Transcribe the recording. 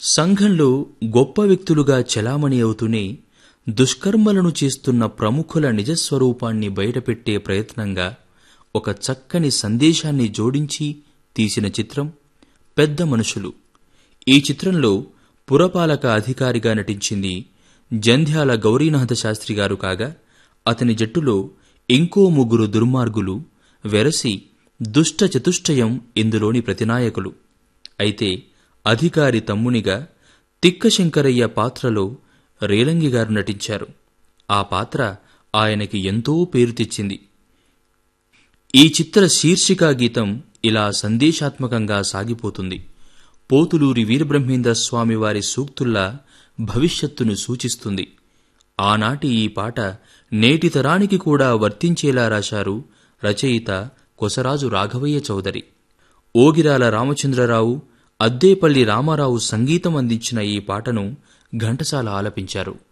సంఘంలో గొప్ప వ్యక్తులుగా చలామణి అవుతూనే దుష్కర్మలను చేస్తున్న ప్రముఖుల నిజస్వరూపాన్ని బయటపెట్టే ప్రయత్నంగా ఒక చక్కని సందేశాన్ని జోడించి తీసిన చిత్రం పెద్ద మనుషులు ఈ చిత్రంలో పురపాలక అధికారిగా నటించింది జంధ్యాల గౌరీనాథ శాస్త్రి గారు కాగా అతని జట్టులో ఇంకో ముగ్గురు దుర్మార్గులు వెరసి దుష్ట చతుష్టయం ఇందులోని ప్రతినాయకులు అయితే అధికారి తమ్మునిగా తిక్కశంకరయ్య పాత్రలో రేలంగి గారు నటించారు ఆ పాత్ర ఆయనకి ఎంతో పేరు తెచ్చింది ఈ చిత్ర శీర్షికా గీతం ఇలా సందేశాత్మకంగా సాగిపోతుంది పోతులూరి వీరబ్రహ్మేంద్ర స్వామి వారి సూక్తుల్లా భవిష్యత్తును సూచిస్తుంది ఆనాటి ఈ పాట నేటి తరానికి కూడా వర్తించేలా రాశారు రచయిత కొసరాజు రాఘవయ్య చౌదరి ఓగిరాల రామచంద్రరావు అద్దేపల్లి రామారావు సంగీతం అందించిన ఈ పాటను ఘంటసాల ఆలపించారు